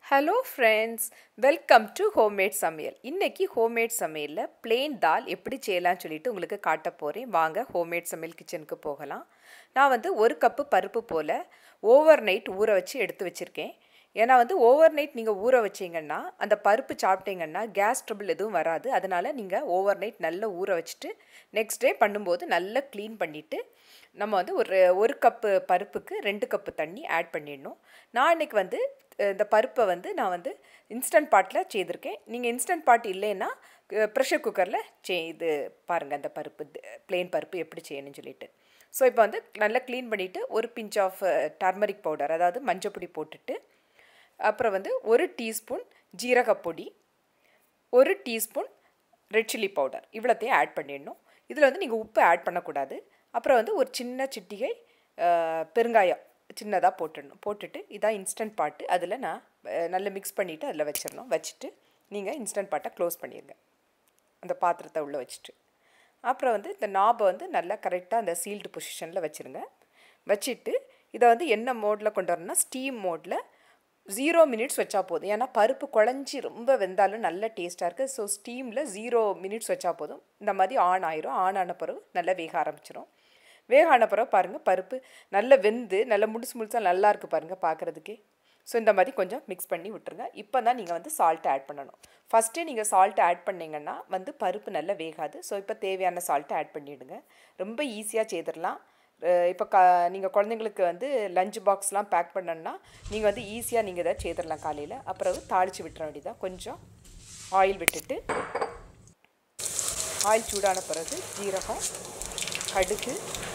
hello friends welcome to homemade சமையல் இன்னைக்கு homemade சமையலில் plain தால் எப்படி செய்யலாம்னு சொல்லிட்டு உங்களுக்கு காட்ட போகிறேன் வாங்க ஹோம்மேட் சமையல் கிச்சனுக்கு போகலாம் நான் வந்து ஒரு கப்பு பருப்பு போல் ஓவர் நைட் ஊற வச்சு எடுத்து வச்சுருக்கேன் ஏன்னா வந்து ஓவர் நைட் நீங்கள் ஊற வச்சிங்கன்னா அந்த பருப்பு சாப்பிட்டீங்கன்னா கேஸ் ட்ரபிள் எதுவும் வராது அதனால் நீங்கள் ஓவர் நைட் நல்லா ஊற வச்சுட்டு நெக்ஸ்ட் டே பண்ணும்போது நல்லா க்ளீன் பண்ணிவிட்டு நம்ம வந்து ஒரு ஒரு கப்பு பருப்புக்கு ரெண்டு கப்பு தண்ணி ஆட் பண்ணிடணும் நான் இன்னைக்கு வந்து அஹ், இந்த பருப்பை வந்து நான் வந்து இன்ஸ்டன்ட் பாட்டில் செய்திருக்கேன் நீங்கள் இன்ஸ்டன்ட் பாட் இல்லைன்னா ப்ரெஷர் குக்கரில் சே இது பாருங்கள் அந்த பருப்பு பிளெயின் பருப்பு எப்படி செய்யணும்னு சொல்லிட்டு ஸோ இப்போ வந்து நல்லா க்ளீன் பண்ணிவிட்டு ஒரு பிஞ்ச் ஆஃப் டர்மரிக் பவுடர் அதாவது மஞ்சப்பொடி போட்டுட்டு அப்புறம் வந்து ஒரு டீஸ்பூன் ஜீரகப்பொடி ஒரு டீஸ்பூன் ரெட் சில்லி பவுடர் இவ்வளோத்தையும் ஆட் பண்ணிடணும் இதில் வந்து நீங்கள் உப்பு ஆட் பண்ணக்கூடாது அப்புறம் வந்து ஒரு சின்ன சிட்டிகை அஹ், பெருங்காயம் சின்னதாக போட்டுடணும் போட்டுட்டு இதான் இன்ஸ்டன்ட் பாட்டு அதில் நான் அஹ், நல்லா மிக்ஸ் பண்ணிவிட்டு அதில் வச்சிடணும் வச்சுட்டு நீங்கள் இன்ஸ்டன்ட் பாட்டை க்ளோஸ் பண்ணிடுங்க அந்த பாத்திரத்தை உள்ளே வச்சுட்டு அப்புறம் வந்து இந்த நாபை வந்து நல்லா கரெக்டாக அந்த சீல்டு பொசிஷனில் வச்சுருங்க வச்சுட்டு இதை வந்து என்ன மோடில் கொண்டு வரணும்னா ஸ்டீம் மோடில் ஜீரோ மினிட்ஸ் வச்சா போதும் ஏன்னா பருப்பு குழஞ்சி ரொம்ப வெந்தாலும் நல்ல டேஸ்ட்டாக இருக்குது ஸோ ஸ்டீமில் ஜீரோ மினிட்ஸ் வச்சா போதும் இந்த மாதிரி ஆன் ஆயிரும் ஆன் ஆன பிறகு நல்லா வேக ஆரம்பிச்சிரும் வேக ஆன பிறகு பாருங்கள் பருப்பு நல்லா வெந்து நல்லா முழுசு முழுசாக நல்லா இருக்குது பாருங்கள் பார்க்குறதுக்கே ஸோ இந்த மாதிரி கொஞ்சம் மிக்ஸ் பண்ணி விட்டுருங்க இப்போ தான் நீங்கள் வந்து சால்ட்டை ஆட் பண்ணணும் ஃபஸ்ட்டே நீங்கள் சால்ட்டை ஆட் பண்ணீங்கன்னா வந்து பருப்பு நல்லா வேகாது ஸோ இப்போ தேவையான சால்ட்டை ஆட் பண்ணிவிடுங்க ரொம்ப ஈஸியாக செய்திடலாம் இப்போ க நீங்கள் குழந்தைங்களுக்கு வந்து லஞ்ச் பாக்ஸ்லாம் பேக் பண்ணணுன்னா நீங்கள் வந்து ஈஸியாக நீங்கள் இதை செய்திடலாம் காலையில் அப்புறம் தாளித்து விட்டுற வேண்டியதான் கொஞ்சம் ஆயில் விட்டுட்டு ஆயில் சூடான பிறகு ஜீரகம் கடுகு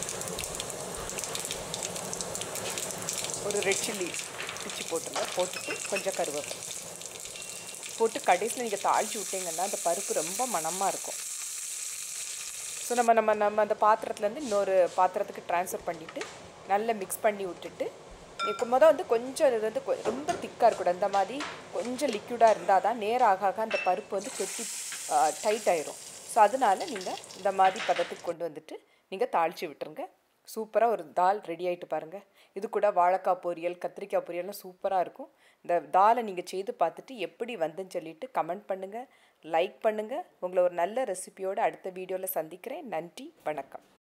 ஒரு ரெட் சில்லி பிச்சு போட்டுருங்க போட்டுட்டு கொஞ்சம் கருவேப்பிலை போட்டு கடைசியில் நீங்கள் தாளித்து விட்டீங்கன்னா அந்த பருப்பு ரொம்ப மணமாக இருக்கும் ஸோ நம்ம நம்ம நம்ம அந்த பாத்திரத்துலேருந்து இன்னொரு பாத்திரத்துக்கு ட்ரான்ஸ்ஃபர் பண்ணிவிட்டு நல்லா மிக்ஸ் பண்ணி விட்டுட்டு இப்போ மொதல் வந்து கொஞ்சம் இது வந்து கொ- ரொம்ப திக்காக இருக்கக்கூடாது இந்த மாதிரி கொஞ்சம் லிக்விடாக இருந்தால் தான் நேரம் ஆக ஆக அந்த பருப்பு வந்து கெட்டி டைட் ஆயிரும் ஸோ அதனால நீங்கள் இந்த மாதிரி பதத்துக்கு கொண்டு வந்துட்டு நீங்கள் தாளித்து விட்டுருங்க சூப்பராக ஒரு தால் ரெடி ஆகிட்டு பாருங்கள் இது கூட வாழைக்காய் பொரியல் கத்திரிக்காய் பொரியல்லாம் சூப்பராக இருக்கும் இந்த தாலை நீங்கள் செய்து பார்த்துட்டு எப்படி வந்துன்னு சொல்லிட்டு கமெண்ட் பண்ணுங்கள் லைக் பண்ணுங்கள் உங்களை ஒரு நல்ல ரெசிபியோடு அடுத்த வீடியோவில் சந்திக்கிறேன் நன்றி வணக்கம்